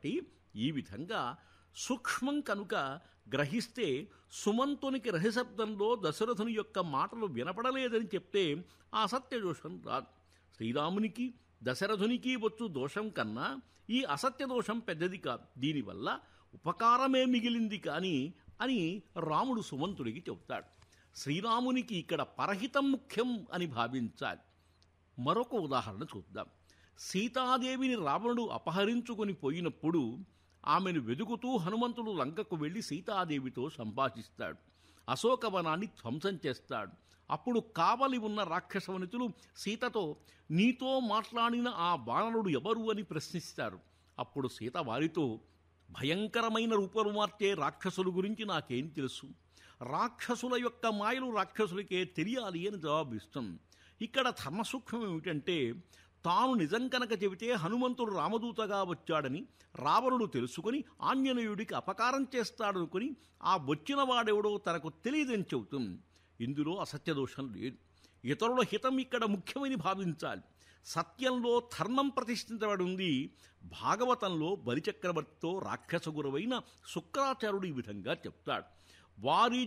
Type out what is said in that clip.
కాబట్టి ఈ విధంగా సూక్ష్మం కనుక గ్రహిస్తే సుమంతునికి రహశబ్దంలో దశరథుని యొక్క మాటలు వినపడలేదని చెప్తే ఆ సత్యదోషం రాదు శ్రీరామునికి దశరథునికి వచ్చు దోషం కన్నా ఈ అసత్య దోషం పెద్దది కాదు దీనివల్ల ఉపకారమే మిగిలింది కానీ అని రాముడు సుమంతుడికి చెబుతాడు శ్రీరామునికి ఇక్కడ పరహితం ముఖ్యం అని భావించాలి మరొక ఉదాహరణ చూద్దాం సీతాదేవిని రావణుడు అపహరించుకొని పోయినప్పుడు ఆమెను వెదుకుతూ హనుమంతుడు లంకకు వెళ్లి సీతాదేవితో సంభాషిస్తాడు అశోకవనాన్ని ధ్వంసం చేస్తాడు అప్పుడు కావలి ఉన్న రాక్షసవనితులు సీతతో నీతో మాట్లాడిన ఆ బాణనుడు ఎవరు అని ప్రశ్నిస్తారు అప్పుడు సీత వారితో భయంకరమైన రూపరు మార్చే రాక్షసుల గురించి నాకేం తెలుసు రాక్షసుల యొక్క మాయలు రాక్షసులకే తెలియాలి అని జవాబిస్తుంది ఇక్కడ ధర్మసూక్ష్మం ఏమిటంటే తాను నిజం కనుక చెబితే హనుమంతుడు రామదూతగా వచ్చాడని రావణుడు తెలుసుకుని ఆంజనేయుడికి అపకారం చేస్తాడనుకుని ఆ వచ్చిన వాడెవడో తనకు తెలియదని చెబుతుంది ఇందులో అసత్యదోషం లేదు ఇతరుల హితం ఇక్కడ ముఖ్యమని భావించాలి సత్యంలో ధర్మం ప్రతిష్ఠించబడి ఉంది భాగవతంలో బలిచక్రవర్తితో రాక్షస గురువైన శుక్రాచార్యుడు ఈ విధంగా చెప్తాడు వారి